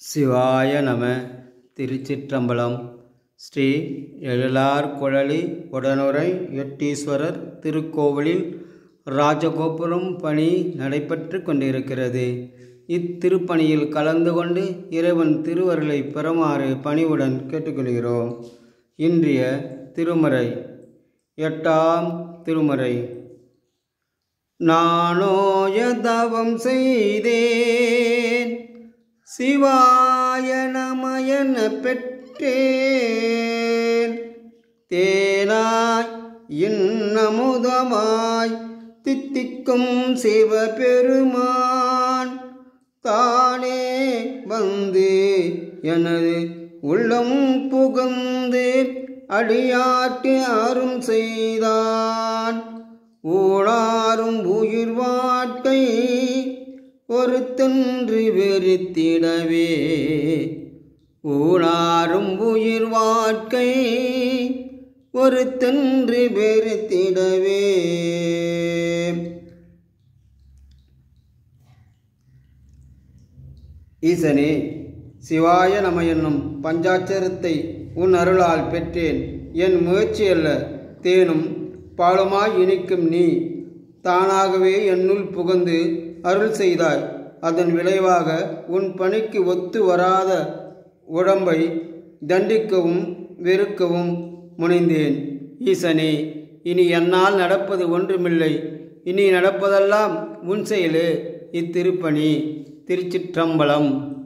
சிவாய நம திருச்சிற்றம்பலம் ஸ்ரீ எழிலார் குழலி உடனுரை எட்டீஸ்வரர் திருக்கோவிலில் ராஜகோபுரம் பணி நடைபெற்று கொண்டிருக்கிறது இத்திருப்பணியில் கலந்து கொண்டு இறைவன் திருவருளை பெறுமாறு பணிவுடன் கேட்டுக்கொள்கிறோம் இன்றைய திருமறை எட்டாம் திருமறை நானோய தவம் செய்தேன் சிவாய நமயன பெற்றேன் தேனாய் இன்னமுதமாய் தித்திக்கும் சிவபெருமான் தானே வந்து எனது உள்ளம் புகுந்து அடியாட்டு அரும் செய்தான் ஊழாரும் உயிர் வாழ்க்கை ஒருத்தன்று வெறுத்திடவே ஊழாரும் உயிர் வாழ்க்கை ஒருத்தன்று வெறுத்திடவே ஈசனே சிவாய நம என்னும் பஞ்சாட்சரத்தை உன் அருளால் பெற்றேன் என் முயற்சி அல்ல தேனும் பாலுமாய் இனிக்கும் நீ தானாகவே என்னுள் புகுந்து அருள் செய்தாய் அதன் விளைவாக உன் பணிக்கு ஒத்து வராத உடம்பை தண்டிக்கவும் வெறுக்கவும் முனைந்தேன் ஈசனே இனி என்னால் நடப்பது ஒன்றுமில்லை இனி நடப்பதெல்லாம் உன் செயலே இத்திருப்பணி திருச்சிற்றம்பலம்